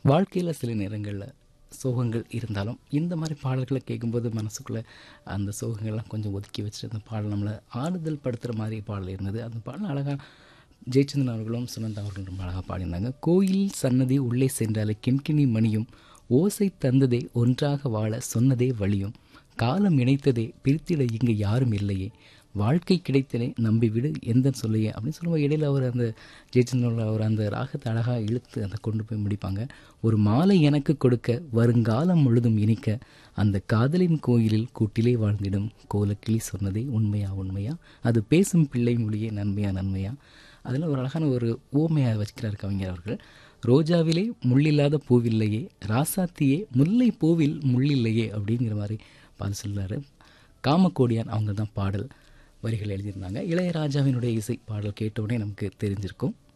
வாழ்க்கையில் சில நேரங்களில் சோகங்கள் இருந்தாலும் இந்த மாதிரி பாடல்களை கேட்கும்போது மனசுக்குள்ளே அந்த சோகங்கள்லாம் கொஞ்சம் ஒதுக்கி வச்சுட்டு அந்த பாடல் நம்மளை ஆறுதல் படுத்துகிற மாதிரி பாடல் இருந்தது அந்த பாடல் அழகாக ஜெயச்சந்திரன் அவர்களும் சுனந்தா அவர்களும் ரொம்ப அழகாக பாடியிருந்தாங்க கோயில் சன்னதி உள்ளே சென்றாலே கிண்கிணி மணியும் ஓசை தந்ததே ஒன்றாக வாழ சொன்னதே வழியும் காலம் இணைத்ததே பிரித்திட இங்கு யாரும் இல்லையே வாழ்க்கை கிடைத்தனே நம்பி விடு எந்த சொல்லையே அப்படின்னு சொல்லும்போது இடையில அவர் அந்த ஜெயச்சந்திரன் அவர் அந்த ராகத்தை அழகாக இழுத்து அதை கொண்டு போய் முடிப்பாங்க ஒரு மாலை எனக்கு கொடுக்க வருங்காலம் முழுதும் இனிக்க அந்த காதலின் கோயிலில் கூட்டிலே வாழ்ந்திடும் கோலக்கிளி சொன்னதே உண்மையா உண்மையா அது பேசும் பிள்ளை மொழியே நன்மையா நன்மையா அதில் ஒரு அழகான ஒரு ஓமையாக வச்சுக்கிறார் கவிஞர் அவர்கள் ரோஜாவிலே முள்ளில்லாத பூவில்லையே ராசாத்தியே முல்லை பூவில் முள்ளில்லையே அப்படிங்கிற மாதிரி பால் சொல்கிறாரு காமக்கோடியான் அவங்க தான் பாடல் வரிகள் எழுதியிருந்தாங்க இளையராஜாவினுடைய இசை பாடல் கேட்டவுடனே நமக்கு தெரிஞ்சிருக்கும்